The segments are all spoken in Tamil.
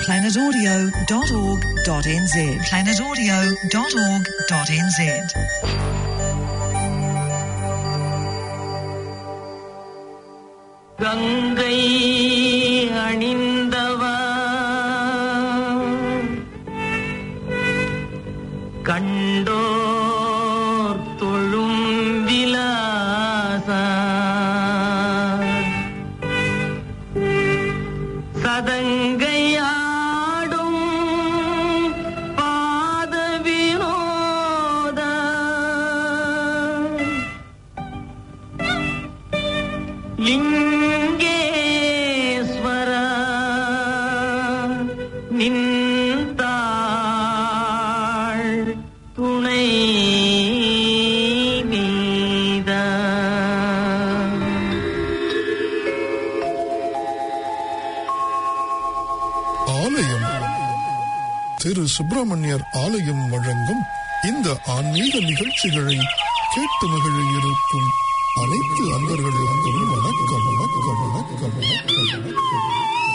planetaudio.org.nz. planetaudio.org.nz. கங்கை அணிந்தவா கண்டோர் தொழும் விலாசா சதங்கையாடும் பாத வினோத லிங்கேஸ்வர நின்றாள் துணை நீத ஆலயம் திரு சுப்பிரமணியர் ஆலயம் வழங்கும் இந்த ஆன்மீக நிகழ்ச்சிகளை கேட்டு மகிழ இருக்கும் அனைத்து அன்பர்களுக்கும் வணக்கம் வணக்கம் வணக்கம் வணக்கம் வணக்கம்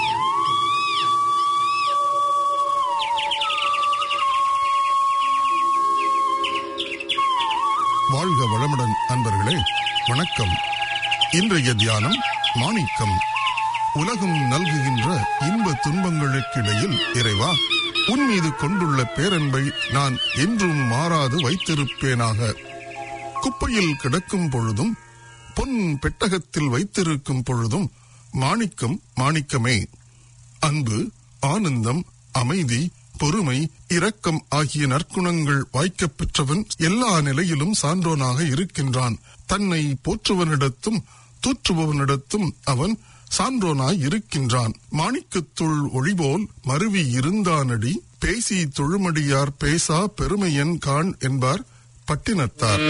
வாழ்க வளமுடன் அன்பர்களே வணக்கம் இன்றைய தியானம் மாணிக்கம் உலகம் நல்குகின்ற இன்ப துன்பங்களுக்கிடையில் இறைவா உன் மீது கொண்டுள்ள பேரன்பை நான் என்றும் மாறாது வைத்திருப்பேனாக குப்பையில் கிடக்கும் பொழுதும் பொன் பெட்டகத்தில் வைத்திருக்கும் பொழுதும் மாணிக்கம் மாணிக்கமே அன்பு ஆனந்தம் அமைதி பொறுமை இரக்கம் ஆகிய நற்குணங்கள் வாய்க்கப் பெற்றவன் எல்லா நிலையிலும் சான்றோனாக இருக்கின்றான் தன்னை போற்றுவனிடத்தும் தூற்றுபவனிடத்தும் அவன் சான்றோனாய் இருக்கின்றான் மாணிக்கத்துள் ஒளிபோல் மருவி இருந்தானடி பேசி தொழுமடியார் பேசா பெருமையன் காண் என்பார் பட்டினத்தார்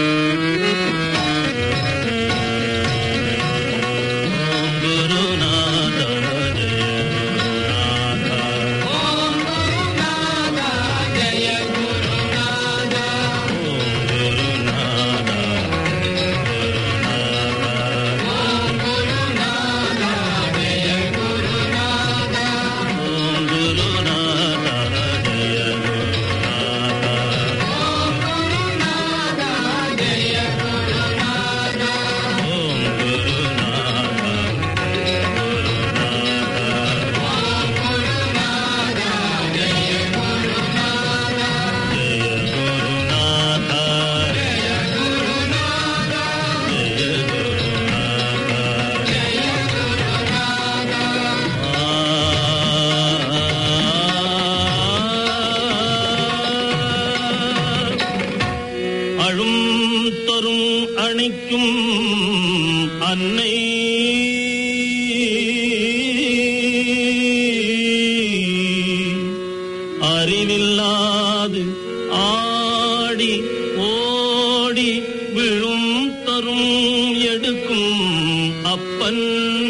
அழும் தொரும் அணைக்கும் அன்னை அறிவில்லாது ஆடி ஓடி விழும் தரும் எடுக்கும் அப்பன்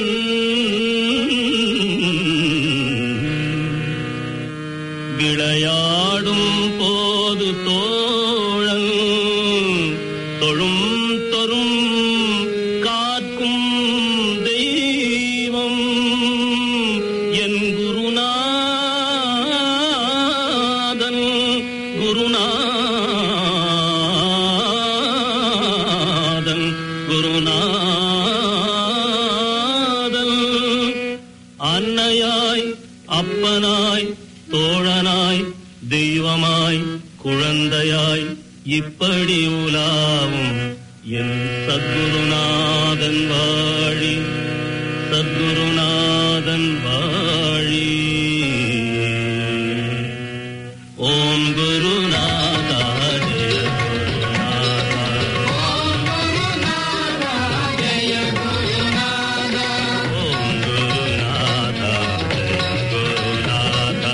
விளையாடும் போது தோழன் தொழும் தொரும் காக்கும் தெய்வம் என் குருநாதன் குருநாதன் குருநாதன் அன்னையாய் அப்பனாய் தோழனாய் தெய்வமாய் குழந்தையாய் இப்படி உலாவும் என் சத்குருநாதன் வாழி சத்குருநாதன் வாழி ஓம் குருநாதா ஜெய ஓம் குருநாதா ஜெய குருநாதா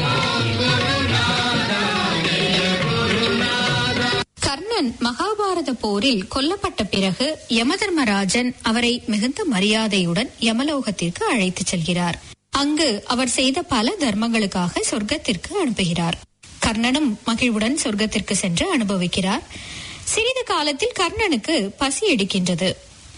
கர்ணன் மகாபாரத போரில் கொல்லப்பட்ட பிறகு யமதர்மராஜன் அவரை மிகுந்த மரியாதையுடன் யமலோகத்திற்கு அழைத்துச் செல்கிறார் அங்கு அவர் செய்த பல தர்மங்களுக்காக சொர்க்கத்திற்கு அனுப்புகிறார் கர்ணனும் மகிழ்வுடன் சொர்க்கத்திற்கு சென்று அனுபவிக்கிறார் சிறிது காலத்தில் கர்ணனுக்கு பசி எடுக்கின்றது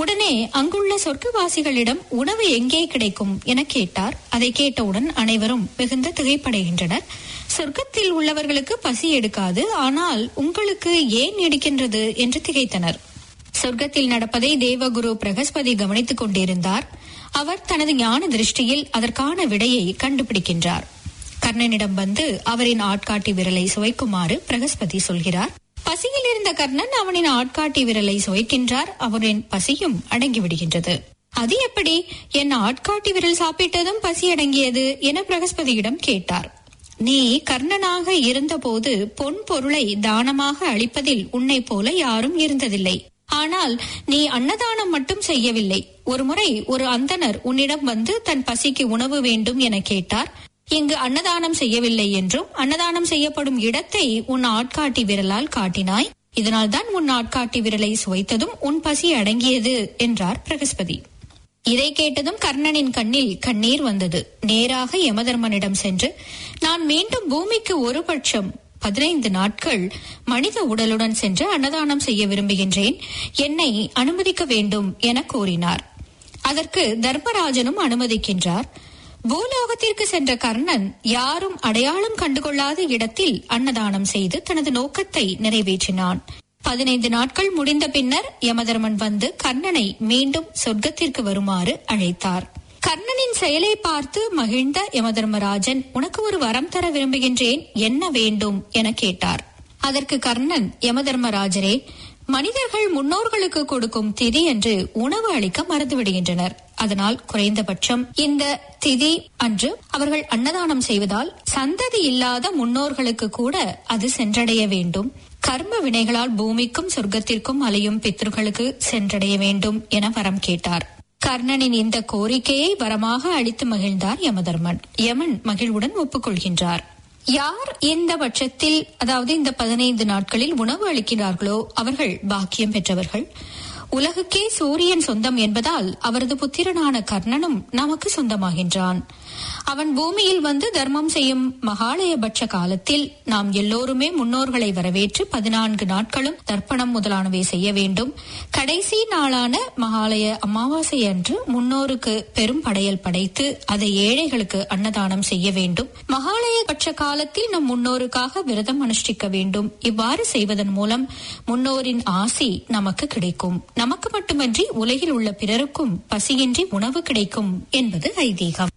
உடனே அங்குள்ள சொர்க்கவாசிகளிடம் உணவு எங்கே கிடைக்கும் என கேட்டார் அதை கேட்டவுடன் அனைவரும் மிகுந்த திகைப்படைகின்றனர் சொர்க்கத்தில் உள்ளவர்களுக்கு பசி எடுக்காது ஆனால் உங்களுக்கு ஏன் எடுக்கின்றது என்று திகைத்தனர் சொர்க்கத்தில் நடப்பதை தேவகுரு பிரகஸ்பதி கவனித்துக் கொண்டிருந்தார் அவர் தனது ஞான திருஷ்டியில் அதற்கான விடையை கண்டுபிடிக்கின்றார் கர்ணனிடம் வந்து அவரின் ஆட்காட்டி விரலை சுவைக்குமாறு பிரகஸ்பதி சொல்கிறார் பசியில் இருந்த கர்ணன் அவனின் ஆட்காட்டி விரலை சுவைக்கின்றார் அவரின் பசியும் அடங்கிவிடுகின்றது அது எப்படி என் ஆட்காட்டி விரல் சாப்பிட்டதும் பசி அடங்கியது என பிரகஸ்பதியிடம் கேட்டார் நீ கர்ணனாக இருந்தபோது பொன் பொருளை தானமாக அளிப்பதில் உன்னை போல யாரும் இருந்ததில்லை ஆனால் நீ அன்னதானம் மட்டும் செய்யவில்லை ஒருமுறை ஒரு அந்தணர் உன்னிடம் வந்து தன் பசிக்கு உணவு வேண்டும் என கேட்டார் இங்கு அன்னதானம் செய்யவில்லை என்றும் அன்னதானம் செய்யப்படும் இடத்தை உன் ஆட்காட்டி விரலால் காட்டினாய் இதனால்தான் உன் ஆட்காட்டி விரலை சுவைத்ததும் உன் பசி அடங்கியது என்றார் பிரகஸ்பதி இதை கேட்டதும் கர்ணனின் கண்ணில் கண்ணீர் வந்தது நேராக யமதர்மனிடம் சென்று நான் மீண்டும் பூமிக்கு ஒரு பட்சம் பதினைந்து நாட்கள் மனித உடலுடன் சென்று அன்னதானம் செய்ய விரும்புகின்றேன் என்னை அனுமதிக்க வேண்டும் என கோரினார் அதற்கு தர்மராஜனும் அனுமதிக்கின்றார் பூலோகத்திற்கு சென்ற கர்ணன் யாரும் அடையாளம் கண்டுகொள்ளாத இடத்தில் அன்னதானம் செய்து தனது நோக்கத்தை நிறைவேற்றினான் பதினைந்து நாட்கள் முடிந்த பின்னர் யமதர்மன் வந்து கர்ணனை மீண்டும் சொர்க்கத்திற்கு வருமாறு அழைத்தார் கர்ணனின் செயலை பார்த்து மகிழ்ந்த யமதர்மராஜன் உனக்கு ஒரு வரம் தர விரும்புகின்றேன் என்ன வேண்டும் என கேட்டார் அதற்கு கர்ணன் யமதர்மராஜரே மனிதர்கள் முன்னோர்களுக்கு கொடுக்கும் திதி என்று உணவு அளிக்க மறந்துவிடுகின்றனர் அதனால் குறைந்தபட்சம் இந்த திதி அன்று அவர்கள் அன்னதானம் செய்வதால் சந்ததி இல்லாத முன்னோர்களுக்கு கூட அது சென்றடைய வேண்டும் கர்ம வினைகளால் பூமிக்கும் சொர்க்கத்திற்கும் அலையும் பித்ருகளுக்கு சென்றடைய வேண்டும் என வரம் கேட்டார் கர்ணனின் இந்த கோரிக்கையை வரமாக அளித்து மகிழ்ந்தார் யமதர்மன் யமன் மகிழ்வுடன் ஒப்புக்கொள்கின்றார் யார் இந்த பட்சத்தில் அதாவது இந்த பதினைந்து நாட்களில் உணவு அளிக்கிறார்களோ அவர்கள் பாக்கியம் பெற்றவர்கள் உலகுக்கே சூரியன் சொந்தம் என்பதால் அவரது புத்திரனான கர்ணனும் நமக்கு சொந்தமாகின்றான் அவன் பூமியில் வந்து தர்மம் செய்யும் மகாலயபட்ச காலத்தில் நாம் எல்லோருமே முன்னோர்களை வரவேற்று பதினான்கு நாட்களும் தர்ப்பணம் முதலானவை செய்ய வேண்டும் கடைசி நாளான மகாலய அமாவாசை அன்று முன்னோருக்கு பெரும் படையல் படைத்து அதை ஏழைகளுக்கு அன்னதானம் செய்ய வேண்டும் மகாலயபட்ச காலத்தில் நம் முன்னோருக்காக விரதம் அனுஷ்டிக்க வேண்டும் இவ்வாறு செய்வதன் மூலம் முன்னோரின் ஆசி நமக்கு கிடைக்கும் நமக்கு மட்டுமன்றி உலகில் உள்ள பிறருக்கும் பசியின்றி உணவு கிடைக்கும் என்பது ஐதீகம்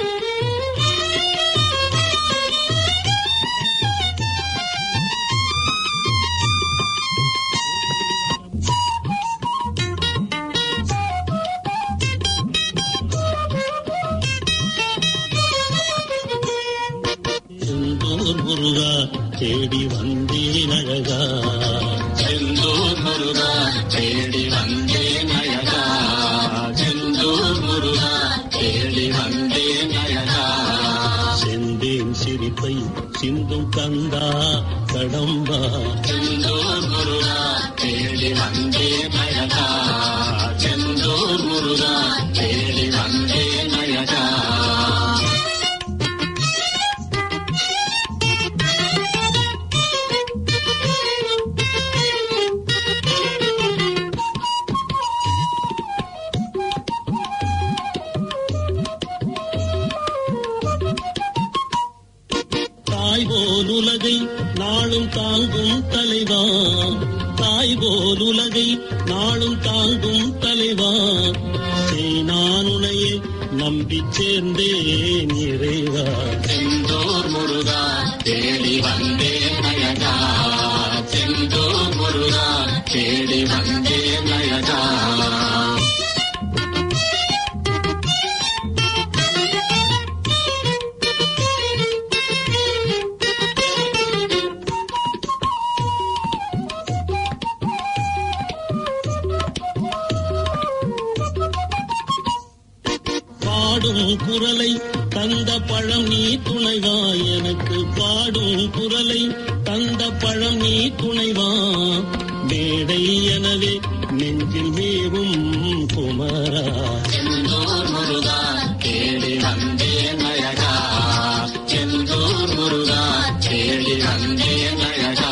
செந்தூர் முருகா தேடி வந்தேன் அழகா செந்தூர் முருகா தேடி வந்தேன் அழகா செந்தூர் முருகா தேடி வந்தேன் அழகா செந்தேன் சிரிப்பை சிந்தும் கந்தா கடம்பா செந்தூர் முருகா தேடி வந்தேன் அழகா செந்தூர் முருகா தேடி வந்தேன் அழகா தாய் போல் உலகை நாளும் தாங்கும் தலைவா தாய் போல் உலகை நாளும் தாங்கும் தலைவா நான் உனையே நம்பி சேர்ந்தேன் இறைவா செந்தூர் முருகா தேடி வந்தேன் அழகா செந்தூர் முருகா தேடி வந்தேன் அழகா பாடும் குரலை தந்த பழம் நீ துணைவா எனக்கு பாடும் குரலை தந்த பழம் நீ துணைவா மேடை எனவே நெஞ்சில் மேவும் குமரா செந்தூர் முருகா தேடி வந்தேன் அழகா செந்தூர் முருகா தேடி வந்தேன் அழகா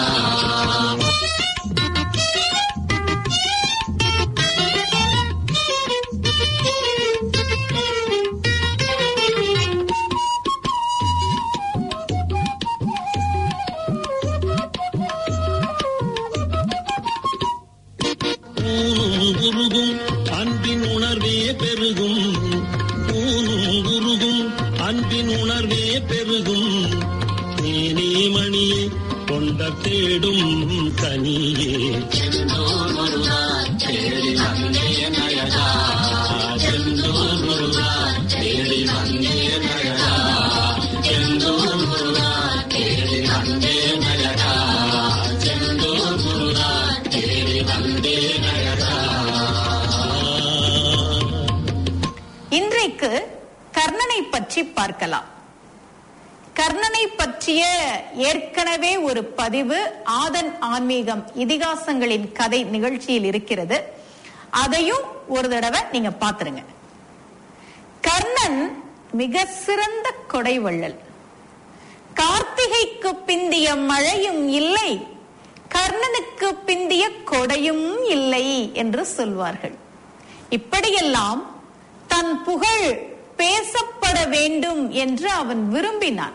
உருகும் அன்பின் உணர்வே பெருகும் ஊனும் உருகும் அன்பின் உணர்வே பெருகும் தேனே மணியே கொண்ட தேடும் கனியே செந்தூர் முருகா தேடி வந்தே நயகா செந்தூர் முருகா தேடி வந்தே நயகா செந்தூர் முருகா தேடி வந்தே நயகா செந்தூர் முருகா தேடி வந்தே நயகா இன்றைக்கு கர்ணனை பற்றி பார்க்கலாம் கர்ணனை பற்றிய ஏற்கனவே ஒரு பதிவு ஆதன் ஆன்மீகம் இதிகாசங்களின் கதை நிகழ்ச்சியில் இருக்கிறது அதையும் ஒரு தடவை நீங்க பாத்துருங்க கர்ணன் மிக சிறந்த கொடைவள்ளல் கார்த்திகைக்கு பிந்திய மழையும் இல்லை கர்ணனுக்கு பிந்திய கொடையும் இல்லை என்று சொல்வார்கள் இப்படியெல்லாம் தன் புகழ் பேசப்பட வேண்டும் என்று அவன் விரும்பினான்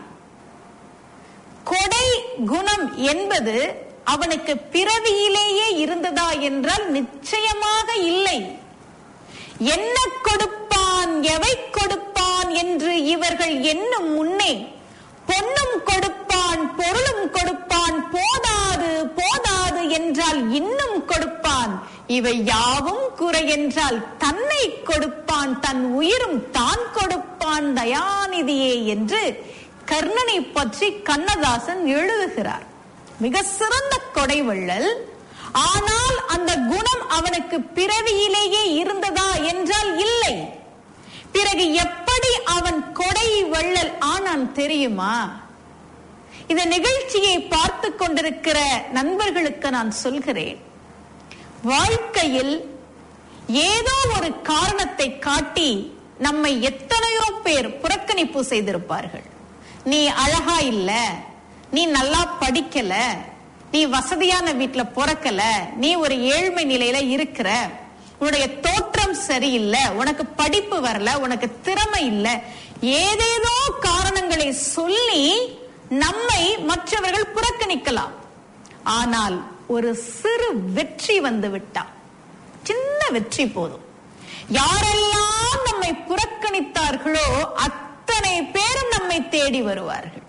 கொடை குணம் என்பது அவனுக்கு பிறவியிலேயே இருந்ததா என்றால் நிச்சயமாக இல்லை என்ன கொடுப்பான் எவை கொடுப்பான் என்று இவர்கள் எண்ணும் முன்னே பொன்னும் கொடுப்பான் பொருளும் கொடுப்பான் போதாது போதாது என்றால் இன்னும் கொடுப்பான் இவை யாவும் குறை என்றால் தன்னை கொடுப்பான் தன் உயிரும் தான் கொடுப்பான் தயாநிதியே என்று கர்ணனை பற்றி கண்ணதாசன் எழுதுகிறார் மிக சிறந்த கொடைவள்ளல் ஆனால் அந்த குணம் அவனுக்கு பிறவியிலேயே இருந்ததா என்றால் இல்லை பிறகு எப்படி அவன் கொடை வள்ளல் ஆனான் தெரியுமா இந்த நிகழ்ச்சியை பார்த்து கொண்டிருக்கிற நண்பர்களுக்கு நான் சொல்கிறேன் வாழ்க்கையில் ஏதோ ஒரு காரணத்தை காட்டி நம்மை எத்தனையோ பேர் புறக்கணிப்பு செய்திருப்பார்கள் நீ அழகா இல்ல நீ நல்லா படிக்கல நீ வசதியான வீட்டுல பிறக்கல நீ ஒரு ஏழ்மை நிலையில இருக்கிற உன்னுடைய தோற்றம் சரியில்லை உனக்கு படிப்பு வரல உனக்கு திறமை இல்லை ஏதேதோ காரணங்களை சொல்லி நம்மை மற்றவர்கள் புறக்கணிக்கலாம் ஆனால் ஒரு சிறு வெற்றி வந்து விட்டான் சின்ன வெற்றி போதும் யாரெல்லாம் நம்மை புறக்கணித்தார்களோ அத்தனை பேரும் நம்மை தேடி வருவார்கள்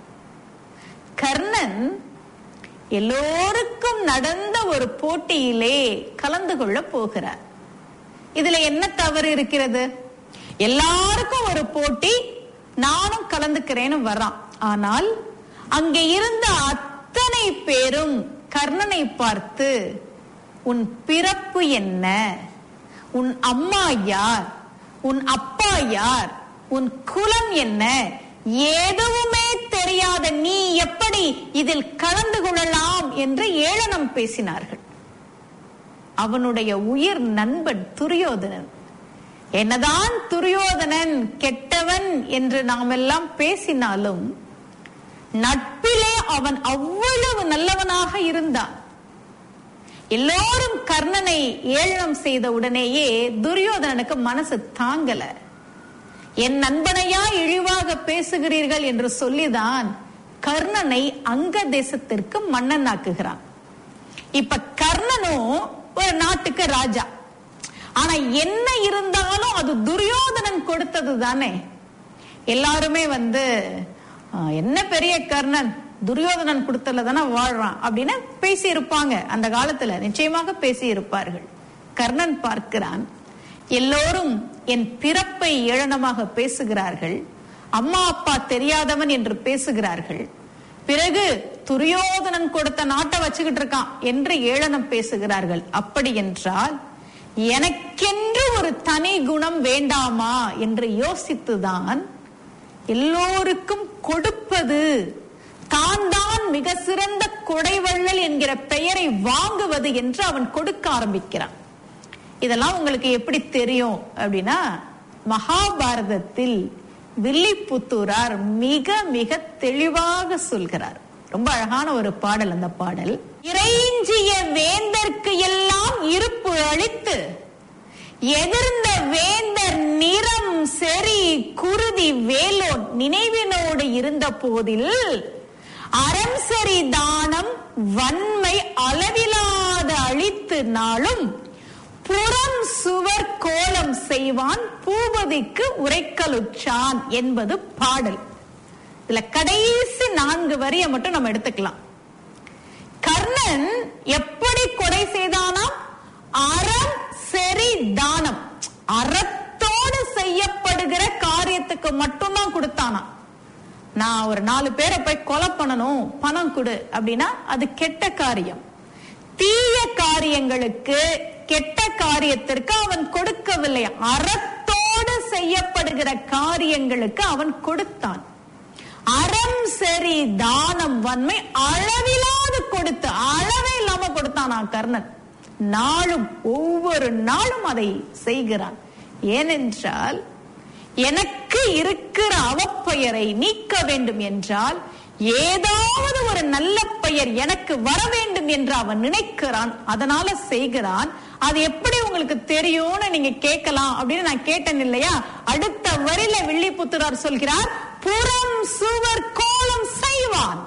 கர்ணன் எல்லோருக்கும் நடந்த ஒரு போட்டியிலே கலந்து கொள்ள போகிறார் இதுல என்ன தவறு இருக்கிறது எல்லாருக்கும் ஒரு போட்டி நானும் கலந்துக்கிறேன்னு வர்றான் ஆனால் அங்கே இருந்த அத்தனை பேரும் கர்ணனை பார்த்து உன் பிறப்பு என்ன உன் அம்மா யார் உன் அப்பா யார் உன் குலம் என்ன எதுவுமே தெரியாத நீ எப்படி இதில் கலந்து கொள்ளலாம் என்று ஏளனம் பேசினார்கள் அவனுடைய உயிர் நண்பன் துரியோதனன் என்னதான் துரியோதனன் கெட்டவன் என்று நாம் எல்லாம் பேசினாலும் நட்பிலே அவன் அவ்வளவு நல்லவனாக இருந்தான் எல்லோரும் கர்ணனை ஏளனம் செய்த உடனேயே துரியோதனனுக்கு மனசு தாங்கல என் நண்பனையா இழிவாக பேசுகிறீர்கள் என்று சொல்லிதான் கர்ணனை அங்க தேசத்திற்கு மன்னனாக்குகிறான் இப்ப கர்ணனும் ஒரு நாட்டுக்கு ராஜா ஆனா என்ன இருந்தாலும் அது துரியோதனன் கொடுத்தது தானே எல்லாருமே வந்து "ஆ, என்ன பெரிய கர்ணன் துரியோதனன் கொடுத்ததுல தானே வாழ்றான் அப்படின்னு பேசி இருப்பாங்க அந்த காலத்துல நிச்சயமாக பேசி இருப்பார்கள் கர்ணன் பார்க்கிறான் எல்லோரும் என் பிறப்பை ஏளனமாக பேசுகிறார்கள் அம்மா அப்பா தெரியாதவன் என்று பேசுகிறார்கள் பிறகு துரியோதனன் கொடுத்த நாட்டை வச்சுக்கிட்டு இருக்கான் என்று ஏளனம் பேசுகிறார்கள் அப்படி என்றால் எனக்கென்று ஒரு தனி குணம் வேண்டாமா என்று யோசித்துதான் எல்லோருக்கும் கொடுப்பது தான் தான் மிக சிறந்த கொடைவள்ளல் என்கிற பெயரை வாங்குவது என்று அவன் கொடுக்க ஆரம்பிக்கிறான் இதெல்லாம் உங்களுக்கு எப்படி தெரியும் அப்படின்னா மகாபாரதத்தில் வில்லிபுத்தூரார் மிக மிக தெளிவாக சொல்கிறார் ரொம்ப அழகான ஒரு பாடல் அந்த பாடல் இறைஞ்சிய வேந்தர்க்கு எல்லாம் இருப்பு அளித்து எதிர்ந்த வேந்தர் நிறம் செறி குருதி வேலோன் நினைவினோடு இருந்த போதில் அறம் சரி தானம் வன்மை அளவிலாத அழித்து நாளும் புறம் சுவர் கோலம் செய்வான் பூபதிக்கு உரைக்கலுற்றான் என்பது பாடல் இதுல கடைசி நான்கு வரியை மட்டும் நம்ம எடுத்துக்கலாம் கர்ணன் எப்படி கொடை செய்தானாம் அறம் செறி தானம் அறத்தோடு செய்யப்படுகிற காரியத்துக்கு மட்டும்தான் கொடுத்தானாம் நான் ஒரு நாலு பேரை போய் கொலை பண்ணணும் பணம் கொடு அப்படின்னா அது கெட்ட காரியம் தீய காரியங்களுக்கு கெட்ட காரியத்திற்கு அவன் கொடுக்கவில்லை அறத்தோடு செய்யப்படுகிற காரியங்களுக்கு அவன் கொடுத்தான் அறம் சரி தானம் வன்மை அளவிலாது கொடுத்து அளவே இல்லாம கொடுத்தானா கர்ணன் நாளும் ஒவ்வொரு நாளும் அதை செய்கிறான் ஏனென்றால் எனக்கு இருக்கிற அவப்பெயரை நீக்க வேண்டும் என்றால் ஏதாவது ஒரு நல்ல பெயர் எனக்கு வர வேண்டும் என்று அவன் நினைக்கிறான் அதனால செய்கிறான் அது எப்படி உங்களுக்கு தெரியும்னு நீங்க கேட்கலாம் அப்படின்னு நான் கேட்டேன் இல்லையா அடுத்த வரியில வில்லிபுத்துரார் சொல்கிறார் புறம் சுவர் கோலம் செய்வான்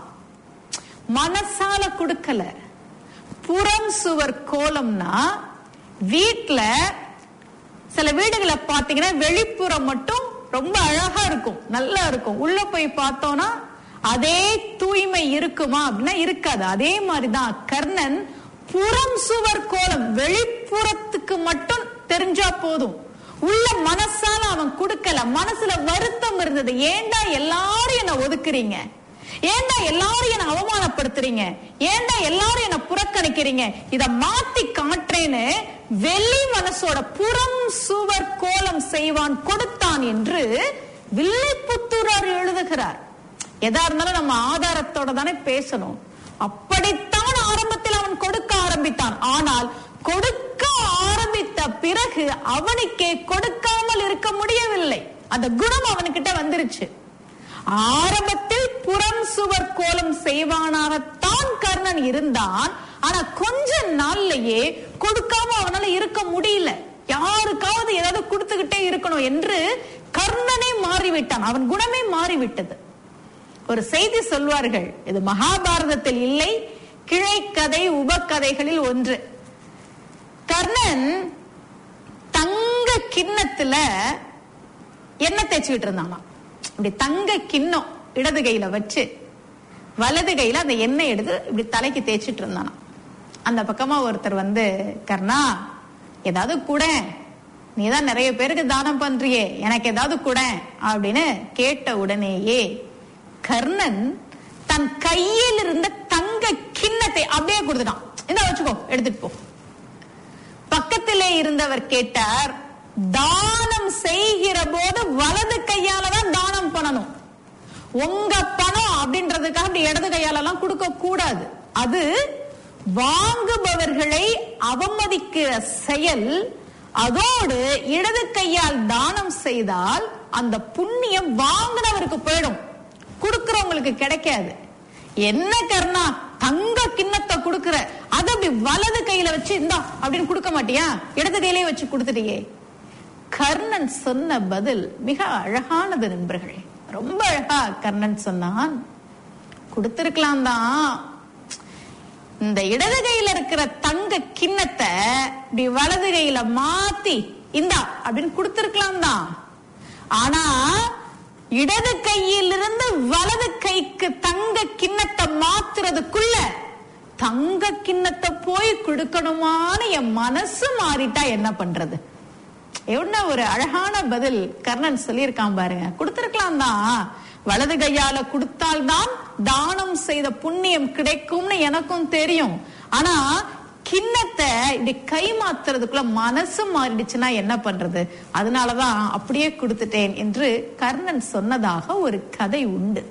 மனசால கொடுக்கல புறம் சுவர் கோலம்னா வீட்ல சில வீடுகளை பாத்தீங்கன்னா வெளிப்புறம் மட்டும் ரொம்ப அழகா இருக்கும் நல்லா இருக்கும் உள்ள போய் பார்த்தோம்னா அதே தூய்மை இருக்குமா அப்படின்னா இருக்காது அதே மாதிரிதான் கர்ணன் புறம் சுவர் கோலம் வெளிப்புறத்துக்கு மட்டும் தெரிஞ்சா போதும் உள்ள மனசால அவன் கொடுக்கல மனசுல வருத்தம் இருந்தது ஏன்டா எல்லாரும் என்ன ஒதுக்குறீங்க ஏன்டா எல்லாரும் என்ன அவமானப்படுத்துறீங்க ஏன்டா எல்லாரும் என்ன புறக்கணிக்கிறீங்க இத மாத்தி காட்டுறேன்னு வெள்ளி மனசோட புறம் சுவர் கோலம் செய்வான் கொடுத்தான் என்று வில்லிபுத்தூரார் எழுதுகிறார் எதா இருந்தாலும் நம்ம ஆதாரத்தோட தானே பேசணும் அப்படித்தான் ஆரம்பத்தில் அவன் கொடுக்க ஆரம்பித்தான் ஆனால் கொடுக்க ஆரம்பித்த பிறகு அவனுக்கே கொடுக்காமல் இருக்க முடியவில்லை அந்த குணம் அவனுக்கிட்ட வந்துருச்சு ஆரம்பத்தில் புறம் சுவர் கோலம் செய்வானாகத்தான் கர்ணன் இருந்தான் ஆனா கொஞ்ச நாள்லயே கொடுக்காம அவனால இருக்க முடியல யாருக்காவது ஏதாவது கொடுத்துக்கிட்டே இருக்கணும் என்று கர்ணனே மாறிவிட்டான் அவன் குணமே மாறிவிட்டது ஒரு செய்தி சொல்வார்கள் இது மகாபாரதத்தில் இல்லை கிளைக்கதை உபக்கதைகளில் ஒன்று கர்ணன் தங்க கிண்ணத்துல எண்ணெய் தேய்ச்சிக்கிட்டு இருந்தானா இப்படி தங்க கிண்ணம் இடது கையில வச்சு வலது கையில அந்த எண்ணெய் எடுத்து இப்படி தலைக்கு தேய்ச்சிட்டு இருந்தானா அந்த பக்கமா ஒருத்தர் வந்து கர்ணா ஏதாவது கூட நீதான் நிறைய பேருக்கு தானம் பண்றியே எனக்கு ஏதாவது கூட அப்படின்னு கேட்ட உடனேயே கர்ணன் தன் கையில் இருந்த தங்க கிண்ணத்தை அப்படியே கொடுத்துட்டான் இந்த வச்சுக்கோ எடுத்துட்டு போ பக்கத்திலே இருந்தவர் கேட்டார் தானம் செய்கிற போது வலது கையால தான் தானம் பண்ணணும் உங்க பணம் அப்படின்றதுக்காக அப்படி இடது கையால எல்லாம் கொடுக்க கூடாது அது வாங்குபவர்களை அவமதிக்கிற செயல் அதோடு இடது கையால் தானம் செய்தால் அந்த புண்ணியம் வாங்கினவருக்கு போயிடும் கொடுக்கிறவங்களுக்கு கிடைக்காது என்ன கர்ணா தங்க கிண்ணத்தை கொடுக்கிற அது அப்படி வலது கையில வச்சு இந்தா அப்படின்னு கொடுக்க மாட்டியா இடது கையிலே வச்சு கொடுத்துட்டியே கர்ணன் சொன்ன பதில் மிக அழகானது நண்பர்களே ரொம்ப அழகா கர்ணன் சொன்னான் கொடுத்திருக்கலாம் தான் இந்த இடது கையில இருக்கிற தங்க கிண்ணத்தை இப்படி வலது கையில மாத்தி இந்தா அப்படின்னு கொடுத்திருக்கலாம் தான் ஆனா இடது கையிலிருந்து வலது கைக்கு தங்க கிண்ணத்தை மாத்துறதுக்குள்ள தங்க கிண்ணத்தை போய் கொடுக்கணுமான்னு என் மனசு மாறிட்டா என்ன பண்றது என்ன ஒரு அழகான பதில் கர்ணன் சொல்லியிருக்கான் பாருங்க கொடுத்திருக்கலாம் தான் வலது கையால கொடுத்தால்தான் தானம் செய்த புண்ணியம் கிடைக்கும்னு எனக்கும் தெரியும் ஆனா கிண்ணத்தை இப்படி கை மாத்துறதுக்குள்ள மனசு மாறிடுச்சுன்னா என்ன பண்றது அதனாலதான் அப்படியே கொடுத்துட்டேன் என்று கர்ணன் சொன்னதாக ஒரு கதை உண்டு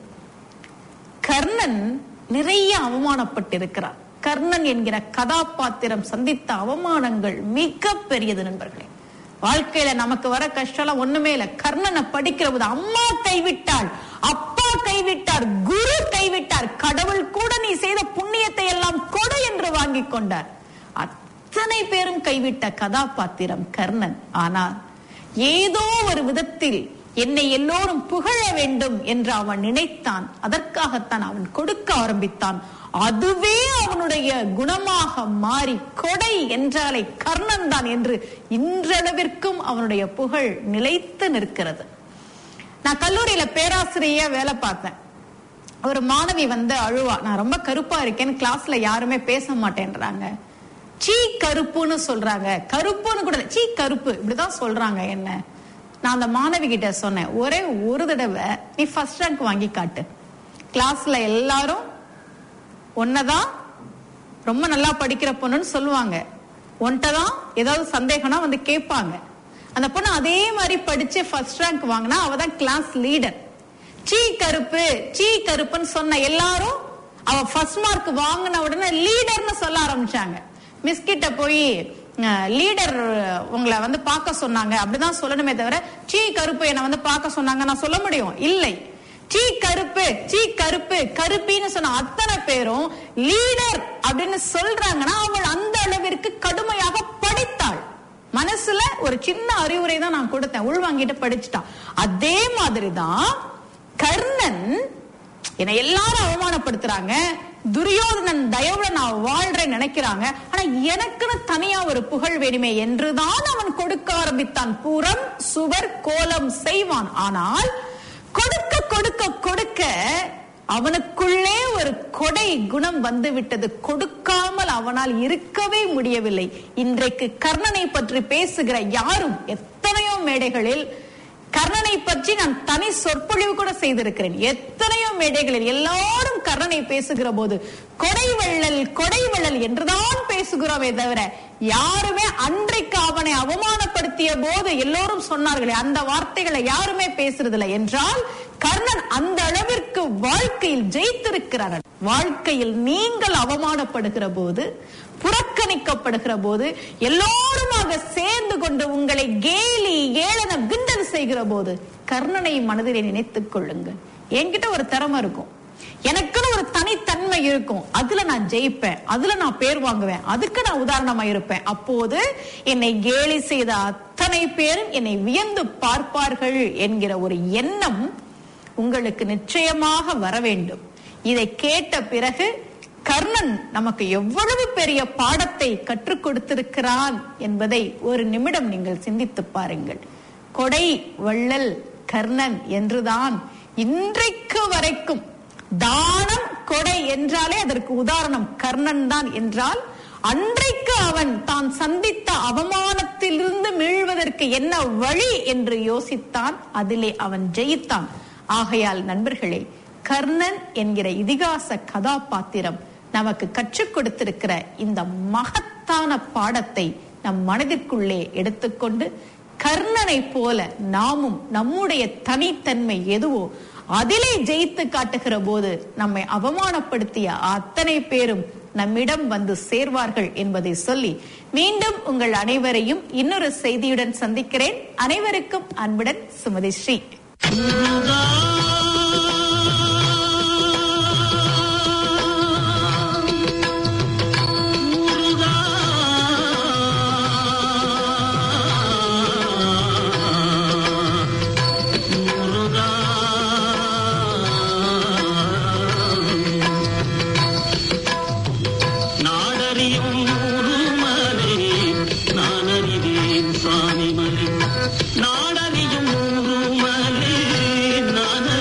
கர்ணன் நிறைய அவமானப்பட்டிருக்கிறார் கர்ணன் என்கிற கதாபாத்திரம் சந்தித்த அவமானங்கள் மிக பெரியது நண்பர்களே வாழ்க்கையில நமக்கு வர கஷ்டம் ஒண்ணுமே இல்ல கர்ணனை படிக்கிற போது அம்மா கைவிட்டாள் அப்பா கைவிட்டார் குரு கைவிட்டார் கடவுள் கூட நீ செய்த புண்ணியத்தை எல்லாம் கொடு என்று வாங்கி கொண்டார் அத்தனை பேரும் கைவிட்ட கதாபாத்திரம் கர்ணன் ஆனால் ஏதோ ஒரு விதத்தில் என்னை எல்லோரும் புகழ வேண்டும் என்று அவன் நினைத்தான் அதற்காகத்தான் அவன் கொடுக்க ஆரம்பித்தான் அதுவே அவனுடைய குணமாக மாறி கொடை என்றாலே கர்ணன் தான் என்று இன்றளவிற்கும் அவனுடைய புகழ் நிலைத்து நிற்கிறது நான் கல்லூரியில பேராசிரியையா வேலை பார்த்தேன் ஒரு மாணவி வந்து அழுவா நான் ரொம்ப கருப்பா இருக்கேன்னு கிளாஸ்ல யாருமே பேச மாட்டேன்றாங்க சீ கருப்புன்னு சொல்றாங்க கருப்புன்னு கூட இல்ல, சீ கருப்பு இப்படிதான் சொல்றாங்க என்ன நான் அந்த மாணவி கிட்ட சொன்னேன் ஒரே ஒரு தடவை நீ ஃபர்ஸ்ட் ரேங்க் வாங்கி காட்டு கிளாஸ்ல எல்லாரும் ஒன்னதான் ரொம்ப நல்லா படிக்கிற பொண்ணுன்னு சொல்லுவாங்க ஒன்ட்டதான் ஏதாவது சந்தேகம்னா வந்து கேட்பாங்க அந்த பொண்ணு அதே மாதிரி படிச்சு ஃபர்ஸ்ட் ரேங்க் வாங்கினா அவ தான் கிளாஸ் லீடர் சீ கருப்பு சீ கருப்புன்னு சொன்ன எல்லாரும் அவ ஃபர்ஸ்ட் மார்க் வாங்கின உடனே லீடர்னு சொல்ல ஆரம்பிச்சாங்க மிஸ் கிட்ட போய் லீடர் உங்களை வந்து பார்க்க சொன்னாங்க அப்படிதான் சொல்லணுமே தவிர சீ கருப்பு என்னை வந்து பார்க்க சொன்னாங்க நான் சொல்ல முடியும் இல்லை சீ கருப்பு சீ கருப்பு கருப்பின்னு சொன்ன அத்தனை பேரும் லீடர் அப்படின்னு சொல்றாங்கன்னா அவள் அந்த அளவிற்கு கடுமையாக படித்தாள் மனசுல ஒரு சின்ன அறிவுரை தான் நான் கொடுத்தேன் உள்வாங்கிட்டு படிச்சுட்டான் அதே மாதிரிதான் கர்ணன் என்னை எல்லாரும் அவமானப்படுத்துறாங்க துரியோதனன் தயவுல நான் வாழ்றேன் நினைக்கிறாங்க ஆனா எனக்குன்னு தனியா ஒரு புகழ் வேணுமே என்றுதான் அவன் கொடுக்க ஆரம்பித்தான் புறம் சுவர் கோலம் செய்வான் ஆனால் கொடுக்க கொடுக்க கொடுக்க அவனுக்குள்ளே ஒரு கொடை குணம் வந்து விட்டது கொடுக்காமல் அவனால் இருக்கவே முடியவில்லை இன்றைக்கு கர்ணனை பற்றி பேசுகிற யாரும் எத்தனையோ மேடைகளில் கர்ணனை பற்றி நான் தனி சொற்பொழிவு கூட செய்திருக்கிறேன் எத்தனையோ மேடைகளில் எல்லாரும் கர்ணனை பேசுகிற போது கொடை வள்ளல் கொடை வள்ளல் என்றுதான் பேசுகிறோமே தவிர யாருமே அன்றைக்கு அவனை அவமானப்படுத்திய போது எல்லோரும் சொன்னார்களே அந்த வார்த்தைகளை யாருமே பேசுறதில்லை என்றால் கர்ணன் அந்த அளவிற்கு வாழ்க்கையில் ஜெயித்திருக்கிறார் வாழ்க்கையில் நீங்கள் அவமானப்படுகிற போது புறக்கணிக்கப்படுகிற போது எல்லோருமாக சேர்ந்து கொண்டு உங்களை கேலி ஏளன கிண்டல் செய்கிற போது கர்ணனை மனதிலே நினைத்துக் கொள்ளுங்கள் என்கிட்ட ஒரு திறமை இருக்கும் எனக்குன்னு ஒரு தனித்தன்மை இருக்கும் அதுல நான் ஜெயிப்பேன் அதுல நான் பேர் வாங்குவேன் அதுக்கு நான் உதாரணமா இருப்பேன் அப்போது என்னை கேலி செய்த அத்தனை பேரும் என்னை வியந்து பார்ப்பார்கள் என்கிற ஒரு எண்ணம் உங்களுக்கு நிச்சயமாக வர வேண்டும் இதை கேட்ட பிறகு கர்ணன் நமக்கு எவ்வளவு பெரிய பாடத்தை கற்றுக் கொடுத்திருக்கிறான் என்பதை ஒரு நிமிடம் நீங்கள் சிந்தித்து பாருங்கள் கொடை வள்ளல் கர்ணன் என்றுதான் இன்றைக்கு வரைக்கும் தானம் கொடை என்றாலே அதற்கு உதாரணம் கர்ணன் தான் என்றால் அன்றைக்கு அவன் தான் சந்தித்த அவமானத்திலிருந்து மீள்வதற்கு என்ன வழி என்று யோசித்தான் அதிலே அவன் ஜெயித்தான் ஆகையால் நண்பர்களே கர்ணன் என்கிற இதிகாச கதாபாத்திரம் நமக்கு கற்றுக் கொடுத்திருக்கிற இந்த மகத்தான பாடத்தை நம் மனதிற்குள்ளே எடுத்துக்கொண்டு கர்ணனை போல நாமும் நம்முடைய தனித்தன்மை எதுவோ அதிலே ஜெயித்து காட்டுகிற போது நம்மை அவமானப்படுத்திய அத்தனை பேரும் நம்மிடம் வந்து சேர்வார்கள் என்பதை சொல்லி மீண்டும் உங்கள் அனைவரையும் இன்னொரு செய்தியுடன் சந்திக்கிறேன் அனைவருக்கும் அன்புடன் சுமதி ஸ்ரீ நாடறியும் ஊருமலை நான் அறிவேன் சுவாமி மலை நாடறியும் ஊருமலை நான்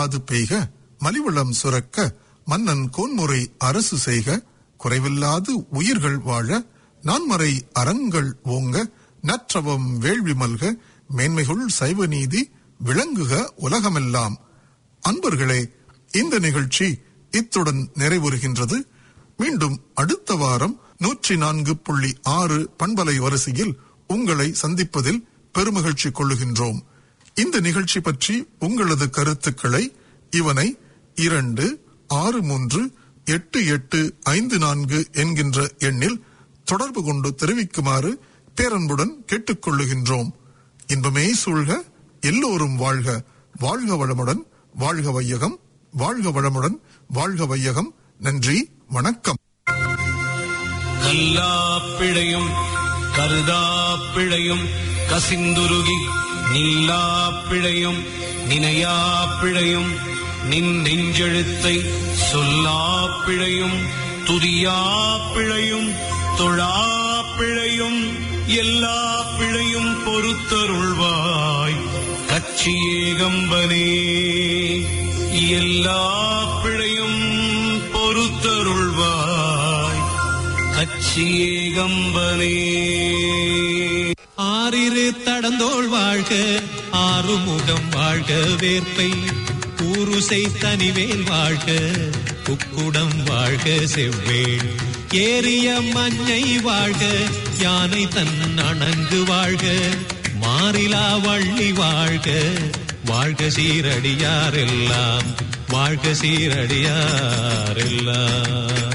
மழையில்லாது பெய்க மலிவளம் சுரக்க மன்னன் கோன்முறை அரசு செய்க குறைவில்லாது உயிர்கள் வாழ நான்மறை அறங்கள் ஓங்க நற்றவம் வேள்வி மல்க மேன்மைகுள் சைவ நீதி விளங்குக உலகமெல்லாம் அன்பர்களே இந்த நிகழ்ச்சி இத்துடன் நிறைவுறுகின்றது மீண்டும் அடுத்த வாரம் நூற்றி நான்கு புள்ளி ஆறு பண்பலை வரிசையில் உங்களை சந்திப்பதில் பெருமகிழ்ச்சி கொள்ளுகின்றோம் இந்த நிகழ்ச்சி பற்றி உங்களது கருத்துக்களை இவனை இரண்டு ஆறு மூன்று எட்டு எட்டு ஐந்து நான்கு என்கின்ற எண்ணில் தொடர்பு கொண்டு தெரிவிக்குமாறு பேரன்புடன் கேட்டுக்கொள்ளுகின்றோம் இன்பமே சூழ்க எல்லோரும் வாழ்க வாழ்க வளமுடன் வாழ்க வையகம் வாழ்க வளமுடன் வாழ்க வையகம் நன்றி வணக்கம் கல்லாப்பிழையும் கருதாப்பிழையும் கசிந்துருகி நில்லாப்பிழையும் நினையாப்பிழையும் நின் நெஞ்செழுத்தை சொல்லாப்பிழையும் துதியாப்பிழையும் தொழாப்பிழையும் எல்லா பிழையும் பொறுத்தருள்வாய் கட்சியேகம்பனே எல்லா பிழையும் பொறுத்தருள்வாய் கட்சியேகம்பனே ஆறிரு தடந்தோள் வாழ்க ஆறுமுகம் வாழ்க வேற்பை ஊருசை தனிவேல் வாழ்க குக்குடம் வாழ்க செவ்வேள் ஏறிய மஞ்சை வாழ்க யானை தன் அணங்கு வாழ்க மாறிலா வள்ளி வாழ்க வாழ்க சீரடியாரெல்லாம் வாழ்க சீரடியாரெல்லாம்